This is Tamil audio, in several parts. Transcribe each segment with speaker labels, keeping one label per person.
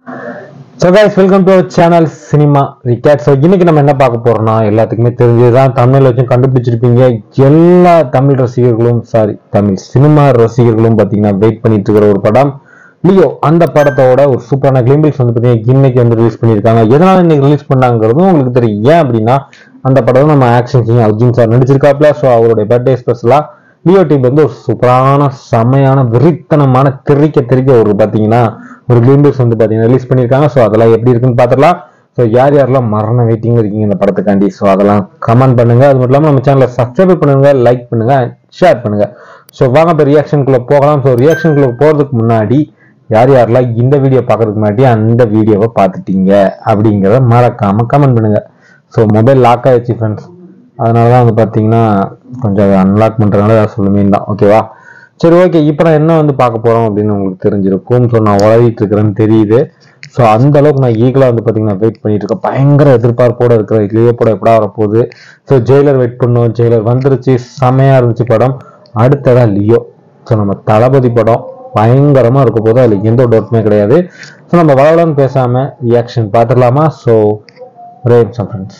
Speaker 1: so guys welcome to our channel cinema ரிகேட் ஸோ இன்னைக்கு நம்ம என்ன பார்க்க போறோம்னா எல்லாத்துக்குமே தெரிஞ்சதுதான் தமிழ் வச்சும் கண்டுபிடிச்சிருப்பீங்க எல்லா தமிழ் ரசிகர்களும் சாரி தமிழ் சினிமா ரசிகர்களும் பார்த்தீங்கன்னா வெயிட் பண்ணிட்டு இருக்கிற ஒரு படம் லியோ அந்த படத்தோட ஒரு சூப்பரான கிளிம்பிள்ஸ் வந்து பார்த்தீங்கன்னா இன்னைக்கு வந்து ரிலீஸ் பண்ணியிருக்காங்க எதனால இன்னைக்கு ரிலீஸ் பண்ணாங்கிறதும் உங்களுக்கு தெரியும் ஏன் அப்படின்னா அந்த படம் நம்ம ஆக்ஷன் கிங் அர்ஜுன் சார் நடிச்சிருக்காப்ல ஸோ அவருடைய பர்த்டே ஸ்பெஷலாக லியோ டீம் வந்து ஒரு சூப்பரான செமையான வெறித்தனமான திரிக்க திரிக்க ஒரு பார்த்தீங்கன்னா ஒரு கிளிம்பிள்ஸ் வந்து பார்த்தீங்கன்னா ரிலீஸ் பண்ணியிருக்காங்க ஸோ அதெல்லாம் எப்படி இருக்குன்னு பார்த்துடலாம் ஸோ யார் யாரெல்லாம் மரண வெயிட்டிங் இருக்கீங்க இந்த படத்துக்காண்டி ஸோ அதெல்லாம் கமெண்ட் பண்ணுங்க அது மட்டும் இல்லாமல் நம்ம சேனலை சப்ஸ்கிரைப் பண்ணுங்க லைக் பண்ணுங்க ஷேர் பண்ணுங்க ஸோ வாங்க இப்போ ரியாக்ஷனுக்குள்ள போகலாம் ஸோ ரியாக்ஷனுக்குள்ள போகிறதுக்கு முன்னாடி யார் யாரெல்லாம் இந்த வீடியோ பார்க்கறதுக்கு முன்னாடி அந்த வீடியோவை பார்த்துட்டீங்க அப்படிங்கிறத மறக்காம கமெண்ட் பண்ணுங்க ஸோ மொபைல் லாக் ஆயிடுச்சு ஃப்ரெண்ட்ஸ் அதனால தான் வந்து பார்த்தீங்கன்னா கொஞ்சம் அன்லாக் பண்ணுறதுனால ஏதாவது சொல்லுமீன் தான் ஓகேவா சரி ஓகே இப்போ நான் என்ன வந்து பார்க்க போகிறோம் அப்படின்னு உங்களுக்கு தெரிஞ்சிருக்கும் ஸோ நான் உளவிட்டு இருக்கிறேன்னு தெரியுது ஸோ அந்த அளவுக்கு நான் ஈகலாக வந்து பார்த்தீங்கன்னா வெயிட் பண்ணிட்டு இருக்கேன் பயங்கர எதிர்பார்ப்போட இருக்கிற லியோ படம் எப்படா வரப்போகுது ஸோ ஜெயிலர் வெயிட் பண்ணோம் ஜெயிலர் வந்துருச்சு செமையாக இருந்துச்சு படம் அடுத்ததா லியோ ஸோ நம்ம தளபதி படம் பயங்கரமாக இருக்க போது அதில் எந்த ஒரு டவுட்டுமே கிடையாது ஸோ நம்ம வளவலன்னு பேசாமல் ரியாக்ஷன் பார்த்துடலாமா ஸோ ஒரே நிமிஷம் friends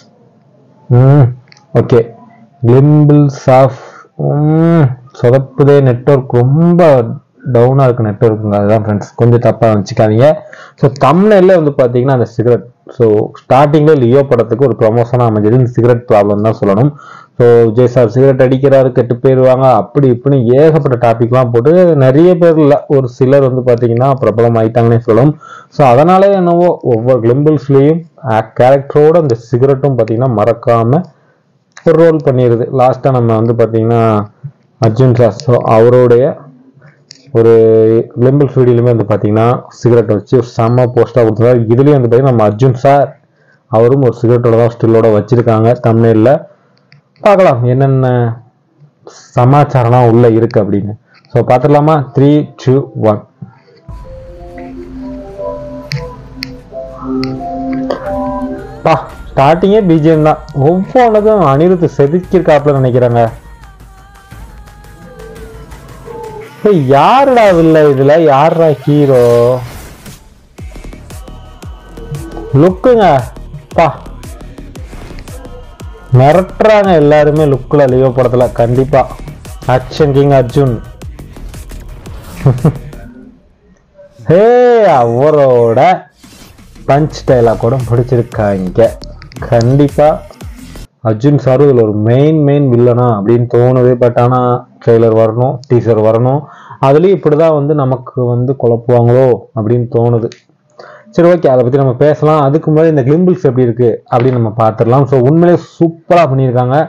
Speaker 1: hmm okay glimpse of சொதப்புதே நெட்ஒர்க் ரொம்ப டவுனாக இருக்கு நெட்ஒர்க்குங்க அதுதான் ஃப்ரெண்ட்ஸ் கொஞ்சம் தப்பாக வச்சுக்காதீங்க ஸோ தமிழ்ல வந்து பார்த்தீங்கன்னா அந்த சிகரெட் ஸோ ஸ்டார்டிங்கில் லியோ படத்துக்கு ஒரு ப்ரொமோஷனாக அமைஞ்சது இந்த சிகரெட் ப்ராப்ளம் தான் சொல்லணும் ஸோ விஜய் சார் சிகரெட் அடிக்கிறாரு கெட்டு போயிடுவாங்க அப்படி இப்படின்னு ஏகப்பட்ட டாபிக்லாம் போட்டு நிறைய பேர் இல்லை ஒரு சிலர் வந்து பார்த்தீங்கன்னா பிரபலம் ஆயிட்டாங்கன்னே சொல்லணும் ஸோ அதனாலே என்னவோ ஒவ்வொரு கிளிம்பிள்ஸ்லேயும் கேரக்டரோட அந்த சிகரெட்டும் பார்த்தீங்கன்னா மறக்காமல் ஒரு ரோல் பண்ணிடுது லாஸ்ட்டாக நம்ம வந்து பார்த்தீங்கன்னா அர்ஜுன் சார் ஸோ அவருடைய ஒரு லிம்பிள்ஸ் வீடியோலுமே வந்து பார்த்தீங்கன்னா சிகரெட் வச்சு ஒரு செம்ம போஸ்ட்டாக கொடுத்துருக்காரு இதுலேயும் வந்து பார்த்தீங்கன்னா நம்ம அர்ஜுன் சார் அவரும் ஒரு சிகரெட்டோட தான் ஸ்டில்லோட வச்சிருக்காங்க தமிழில் பார்க்கலாம் என்னென்ன சமாச்சாரம்லாம் உள்ள இருக்கு அப்படின்னு ஸோ பார்த்துடலாமா த்ரீ டூ ஒன் பா ஸ்டார்டிங்கே பிஜிஎம் தான் ஒவ்வொன்றுக்கும் அனிருத் செதுக்கியிருக்காப்புல நினைக்கிறாங்க ஏய், யாருடா வில்ல இதுல யாருடா ஹீரோ லுக்குங்க பா மிரட்டுறாங்க எல்லாருமே லுக்ல லியோ படத்துல கண்டிப்பா ஆக்ஷன் கிங் அர்ஜுன் ஹே அவரோட பஞ்ச் டைலாக் கூட பிடிச்சிருக்காங்க கண்டிப்பா அர்ஜுன் சார் இதில் ஒரு மெயின் மெயின் வில்லனா அப்படின்னு தோணுது பட் ஆனால் ட்ரெய்லர் வரணும் டீசர் வரணும் அதுலேயும் இப்படி தான் வந்து நமக்கு வந்து குழப்புவாங்களோ அப்படின்னு தோணுது சரி ஓகே அதை பற்றி நம்ம பேசலாம் அதுக்கு முன்னாடி இந்த கிளிம்பிள்ஸ் எப்படி இருக்குது அப்படின்னு நம்ம பார்த்துடலாம் ஸோ உண்மையிலே சூப்பராக பண்ணியிருக்காங்க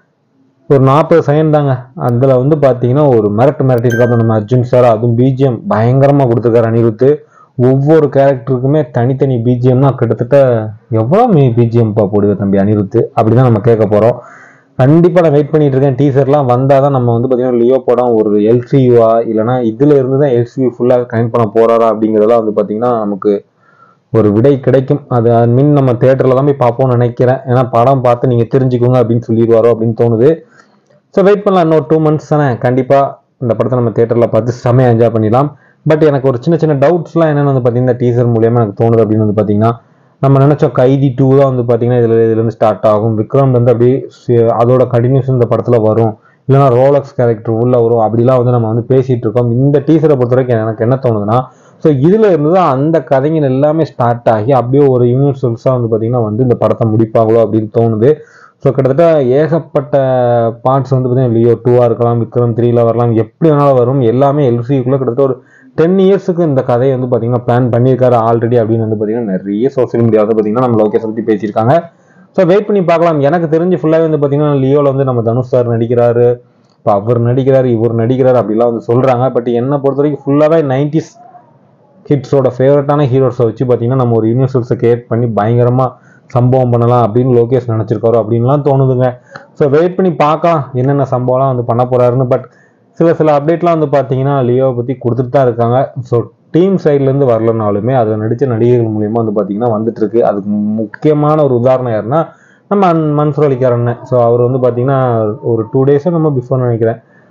Speaker 1: ஒரு நாற்பது செகண்ட் தாங்க அதில் வந்து பார்த்தீங்கன்னா ஒரு மிரட்டு மிரட்டிருக்காங்க நம்ம அர்ஜுன் சார் அதுவும் பிஜிஎம் பயங்கரமாக கொடுத்துருக்காரு அனிருத்து ஒவ்வொரு கேரக்டருக்குமே தனித்தனி பிஜிஎம்னா கிட்டத்தட்ட எவ்வளோ மீ பிஜிஎம்பா போடுவே தம்பி அனிருத்து அப்படி தான் நம்ம கேட்க போகிறோம் கண்டிப்பாக நான் வெயிட் பண்ணிட்டு இருக்கேன் டீசர்லாம் வந்தால் தான் நம்ம வந்து பார்த்தீங்கன்னா லியோ படம் ஒரு எல்சியூவா இல்லைனா இதில் இருந்து தான் எல்சியூ ஃபுல்லாக கனெக்ட் பண்ண போகிறாரா அப்படிங்கிறதெல்லாம் வந்து பார்த்தீங்கன்னா நமக்கு ஒரு விடை கிடைக்கும் அது மின் நம்ம தேட்டரில் தான் போய் பார்ப்போம்னு நினைக்கிறேன் ஏன்னா படம் பார்த்து நீங்கள் தெரிஞ்சுக்கோங்க அப்படின்னு சொல்லிடுவாரோ அப்படின்னு தோணுது ஸோ வெயிட் பண்ணலாம் இன்னொரு டூ மந்த்ஸ் தானே கண்டிப்பாக இந்த படத்தை நம்ம தேட்டரில் பார்த்து செமையாக என்ஜாய் பண்ணிடலாம் பட் எனக்கு ஒரு சின்ன சின்ன டவுட்ஸ்லாம் என்னென்னு வந்து பார்த்தீங்கன்னா டீசர் மூலியமாக எனக்கு தோணுது அப்படின்னு வந்து பார்த்தீங்கன்னா நம்ம நினச்சோம் கைதி டூ தான் வந்து பார்த்தீங்கன்னா இதில் இதுலேருந்து ஸ்டார்ட் ஆகும் விக்ரம் வந்து அப்படியே சி- அதோட கண்டினியூஸ் இந்த படத்தில் வரும் இல்லைனா ரோலக்ஸ் கேரக்டர் உள்ள வரும் அப்படிலாம் வந்து நம்ம வந்து பேசிகிட்டு இருக்கோம் இந்த டீசரை பொறுத்த வரைக்கும் எனக்கு என்ன தோணுதுன்னா ஸோ இதில் இருந்து தான் அந்த கதைகள் எல்லாமே ஸ்டார்ட் ஆகி அப்படியே ஒரு யூனிவர்சல்ஸாக வந்து பார்த்தீங்கன்னா வந்து இந்த படத்தை முடிப்பாங்களோ அப்படின்னு தோணுது ஸோ கிட்டத்தட்ட ஏகப்பட்ட பார்ட்ஸ் வந்து பார்த்தீங்கன்னா லியோ டூவாக இருக்கலாம் விக்ரம் த்ரீல வரலாம் எப்படி வேணாலும் வரும் எல்லாமே எல்சிக்குள்ளே கிட்டத்தட்ட ஒரு டென் இயர்ஸுக்கு இந்த கதையை வந்து பார்த்தீங்கன்னா பிளான் பண்ணியிருக்காரு ஆல்ரெடி அப்படின்னு வந்து பார்த்தீங்கன்னா நிறைய சோஷியல் மீடியாவில் பார்த்தீங்கன்னா நம்ம லோகேஷை பற்றி பேசியிருக்காங்க ஸோ வெயிட் பண்ணி பார்க்கலாம் எனக்கு தெரிஞ்சு ஃபுல்லாகவே வந்து பார்த்தீங்கன்னா லியோவில் வந்து நம்ம தனுஷ் சார் நடிக்கிறாரு இப்போ அவர் நடிக்கிறாரு இவர் நடிக்கிறாரு அப்படிலாம் வந்து சொல்கிறாங்க பட் என்னை பொறுத்த வரைக்கும் ஃபுல்லாகவே நைன்டிஸ் கிட்ஸோட ஃபேவரட்டான ஹீரோஸை வச்சு பார்த்தீங்கன்னா நம்ம ஒரு யூனிவர்சல்ஸை கிரியேட் பண்ணி பயங்கரமாக சம்பவம் பண்ணலாம் அப்படின்னு லோகேஷ் நினச்சிருக்காரு அப்படின்லாம் தோணுதுங்க ஸோ வெயிட் பண்ணி பார்க்கலாம் என்னென்ன சம்பவம்லாம் வந்து பண்ண போறாருன்னு பட் சில சில அப்டேட்லாம் வந்து பார்த்தீங்கன்னா லியோவை பற்றி கொடுத்துட்டு தான் இருக்காங்க ஸோ டீம் சைட்லேருந்து வரலனாலுமே அதில் நடித்த நடிகர்கள் மூலியமாக வந்து பார்த்தீங்கன்னா வந்துட்டு இருக்கு அதுக்கு முக்கியமான ஒரு உதாரணம் யாருன்னா நம்ம அன்- மன்சூர் அலிகார் அண்ணன் ஸோ அவர் வந்து பார்த்தீங்கன்னா ஒரு டூ டேஸாக நம்ம பிஃபோர் நினைக்கிறேன்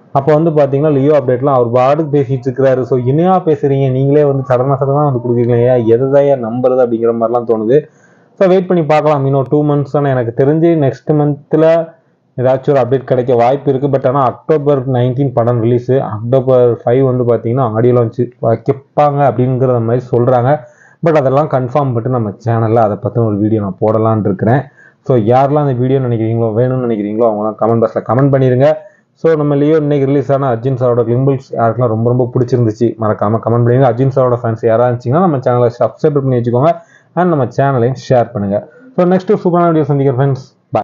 Speaker 1: அப்போ வந்து பார்த்தீங்கன்னா லியோ அப்டேட்லாம் அவர் பாட்டுக்கு பேசிட்டு இருக்கிறாரு ஸோ என்னையா பேசுறீங்க நீங்களே வந்து சடனா சடனா வந்து கொடுக்குறீங்களா எதையா நம்புறது அப்படிங்கிற மாதிரிலாம் தோணுது ஸோ வெயிட் பண்ணி பார்க்கலாம் இன்னும் டூ மந்த்ஸ் தானே எனக்கு தெரிஞ்சு நெக்ஸ்ட் மந்த்தில் ஏதாச்சும் ஒரு அப்டேட் கிடைக்க வாய்ப்பு இருக்குது பட் ஆனால் அக்டோபர் நைன்டீன் படம் ரிலீஸு அக்டோபர் ஃபைவ் வந்து பார்த்தீங்கன்னா ஆடியோ லான்ச்சு வைக்கப்பாங்க அப்படிங்கிற மாதிரி சொல்கிறாங்க பட் அதெல்லாம் கன்ஃபார்ம் பண்ணிட்டு நம்ம சேனலில் அதை பற்றின ஒரு வீடியோ நான் போடலான்னு இருக்கிறேன் ஸோ யாரெல்லாம் அந்த வீடியோ நினைக்கிறீங்களோ வேணும்னு நினைக்கிறீங்களோ அவங்களாம் கமெண்ட் பாக்ஸில் கமெண்ட் பண்ணிடுங்க ஸோ நம்ம லியோ இன்னைக்கு ரிலீஸ் ஆன அர்ஜுன் சாரோட கிளிம்பிள்ஸ் யாருக்கெல்லாம் ரொம்ப ரொம்ப பிடிச்சிருந்துச்சு மறக்காம கமெண்ட் பண்ணுங்க அர்ஜுன் சாரோட ஃபேன்ஸ் யாராக இருந்துச்சிங்கன்னா நம்ம சேனலை சப்ஸ்கிரைப் பண்ணி வச்சுக்கோங்க அண்ட் நம்ம சேனலையும் ஷேர் பண்ணுங்க ஸோ நெக்ஸ்ட் சூப்பரான வீடியோ சந்திக்கிறேன் ஃப்ரெண்ட்ஸ்